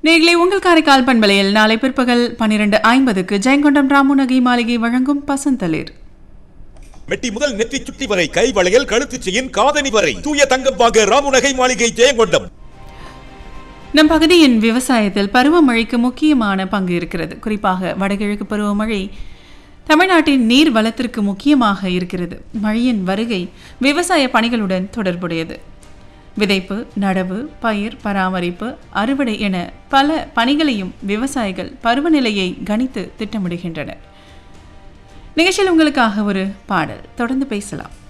நேர்களை உங்கள் காரைக்கால் பண்பலையில் நாளை பிற்பகல் பன்னிரண்டு ஐம்பதுக்கு ஜெயங்கொண்டம் ராமுநகை மாளிகை வழங்கும் பசந்தளிர் மெட்டி முதல் நெற்றி சுட்டி வரை கை வளையல் கழுத்து செயின் காதணி வரை தூய தங்கம் வாங்க ராமுநகை மாளிகை ஜெயங்கொண்டம் நம் பகுதியின் விவசாயத்தில் பருவமழைக்கு முக்கியமான பங்கு இருக்கிறது குறிப்பாக வடகிழக்கு பருவமழை தமிழ்நாட்டின் நீர் வளத்திற்கு முக்கியமாக இருக்கிறது மழையின் வருகை விவசாய பணிகளுடன் தொடர்புடையது விதைப்பு நடவு பயிர் பராமரிப்பு அறுவடை என பல பணிகளையும் விவசாயிகள் பருவநிலையை கணித்து திட்டமிடுகின்றனர் நிகழ்ச்சியில் உங்களுக்காக ஒரு பாடல் தொடர்ந்து பேசலாம்